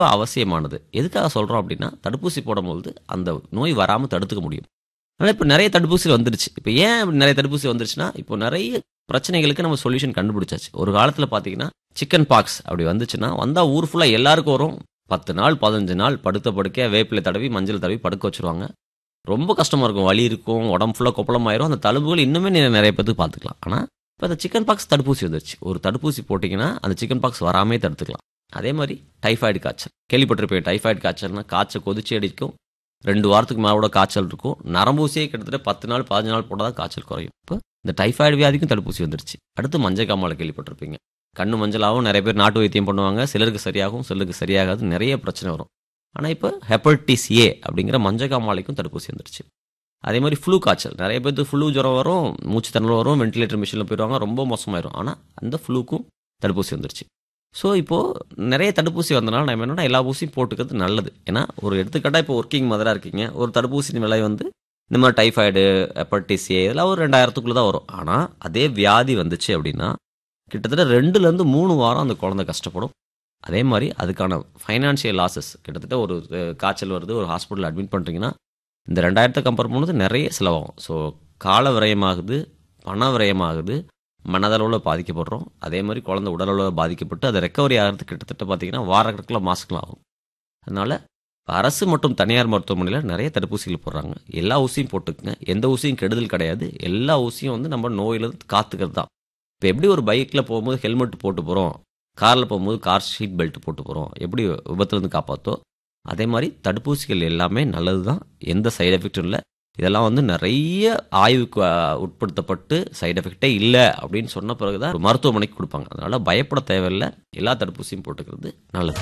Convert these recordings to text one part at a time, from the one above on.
அவசியமானது எதுக்காக சொல்கிறோம் அப்படின்னா தடுப்பூசி போடும்போது அந்த நோய் வராமல் தடுத்துக்க முடியும் ஆனால் இப்போ நிறைய தடுப்பூசி வந்துருச்சு இப்போ ஏன் அப்படி நிறைய தடுப்பூசி வந்துருச்சுன்னா இப்போ நிறைய பிரச்சனைகளுக்கு நம்ம சொல்யூஷன் கண்டுபிடிச்சாச்சு ஒரு காலத்தில் பார்த்தீங்கன்னா சிக்கன் பாக்ஸ் அப்படி வந்துச்சுன்னா வந்தால் ஊர் ஃபுல்லாக எல்லாருக்கும் வரும் பத்து நாள் பதினஞ்சு நாள் படுத்த படுக்க வேப்பிலை தடவி மஞ்சள் தடவி படுக்க வச்சுருவாங்க ரொம்ப கஷ்டமாக இருக்கும் வலி இருக்கும் உடம்பு ஃபுல்லாக கொப்பளமாயிரும் அந்த தழும்புகள் இன்னுமே நீ- நிறைய பேருக்கு பார்த்துக்கலாம் ஆனால் இப்போ அந்த சிக்கன் பாக்ஸ் தடுப்பூசி வந்துருச்சு ஒரு தடுப்பூசி போட்டிங்கன்னா அந்த சிக்கன் பாக்ஸ் வராமே தடுத்துக்கலாம் அதே மாதிரி டைஃபாய்டு காய்ச்சல் கேள்விப்பட்டிருப்பேன் டைஃபாய்டு காய்ச்சல்னா காய்ச்சல் கொதிச்சு அடிக்கும் ரெண்டு வாரத்துக்கு மேலோட காய்ச்சல் இருக்கும் நரம்பூசியே கிட்டத்தட்ட பத்து நாள் பதினஞ்சு நாள் போட்டால் தான் காய்ச்சல் குறையும் இப்போ இந்த டைஃபாய்டு வியாதிக்கும் தடுப்பூசி வந்துருச்சு அடுத்து மஞ்சள் காமாலை கேள்விப்பட்டிருப்பீங்க கண்ணு மஞ்சளாகவும் நிறைய பேர் நாட்டு வைத்தியம் பண்ணுவாங்க சிலருக்கு சரியாகும் சிலருக்கு சரியாகாது நிறைய பிரச்சனை வரும் ஆனால் இப்போ ஹெப்படைட்டிஸ் ஏ அப்படிங்கிற மஞ்சள் காமாலைக்கும் தடுப்பூசி வந்துருச்சு அதே மாதிரி ஃப்ளூ காய்ச்சல் நிறைய பேருக்கு ஃப்ளூ ஜுரம் வரும் மூச்சு திணறல் வரும் வென்டிலேட்டர் மிஷினில் போயிடுவாங்க ரொம்ப மோசமாயிரும் ஆனால் அந்த ஃப்ளூக்கும் தடுப்பூசி வந்துருச்சு ஸோ இப்போது நிறைய தடுப்பூசி வந்தனால நம்ம என்னன்னா எல்லா ஊசியும் போட்டுக்கிறது நல்லது ஏன்னா ஒரு எடுத்துக்காட்டாக இப்போ ஒர்க்கிங் மதராக இருக்கீங்க ஒரு தடுப்பூசி விலை வந்து இந்த மாதிரி டைஃபாய்டு ஹெப்படைட்டிஸ் ஏ இதெல்லாம் ஒரு ரெண்டாயிரத்துக்குள்ளே தான் வரும் ஆனால் அதே வியாதி வந்துச்சு அப்படின்னா கிட்டத்தட்ட ரெண்டுலேருந்து மூணு வாரம் அந்த குழந்தை கஷ்டப்படும் அதே மாதிரி அதுக்கான ஃபைனான்ஷியல் லாசஸ் கிட்டத்தட்ட ஒரு அஹ், காய்ச்சல் வருது ஒரு ஹாஸ்பிட்டல் அட்மிட் பண்ணுறீங்கன்னா இந்த ரெண்டாயிரத்தை கம்பேர் பண்ணும்போது நிறைய செலவாகும் ஸோ கால விரயமாகுது பண விரயமாகுது மனதளவில் பாதிக்கப்படுறோம் அதே மாதிரி குழந்தை உடலளவில் பாதிக்கப்பட்டு அதை ரெக்கவரி ஆகிறதுக்கு கிட்டத்தட்ட பார்த்தீங்கன்னா வாரக்கணக்கில் மாசங்கள் ஆகும் அதனால் அரசு மற்றும் தனியார் மருத்துவமனையில் நிறைய தடுப்பூசிகள் போடுறாங்க எல்லா ஊசியும் போட்டுக்குங்க எந்த ஊசியும் கெடுதல் கிடையாது எல்லா ஊசியும் வந்து நம்ம நோயிலிருந்து காத்துக்கிறது தான் இப்போ எப்படி ஒரு பைக்கில் போகும்போது ஹெல்மெட் போட்டு போகிறோம் காரில் போகும்போது கார் சீட் பெல்ட் போட்டு போகிறோம் எப்படி விபத்துலேருந்து காப்பாற்றோ அதே மாதிரி தடுப்பூசிகள் எல்லாமே நல்லது தான் எந்த சைடு எஃபெக்டும் இல்லை இதெல்லாம் வந்து நிறைய ஆய்வுக்கு அஹ், உட்படுத்தப்பட்டு சைடு எஃபெக்டே இல்லை அப்படின்னு சொன்ன பிறகு தான் ஒரு மருத்துவமனைக்கு கொடுப்பாங்க அதனால் பயப்பட தேவையில்லை எல்லா தடுப்பூசியும் போட்டுக்கிறது நல்லது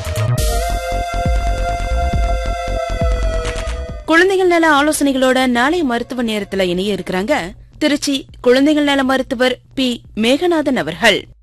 குழந்தைகள் நல ஆலோசனைகளோட நாளை மருத்துவ நேரத்துல இணைய இருக்கிறாங்க திருச்சி குழந்தைகள் நல மருத்துவர் பி மேகநாதன் அவர்கள்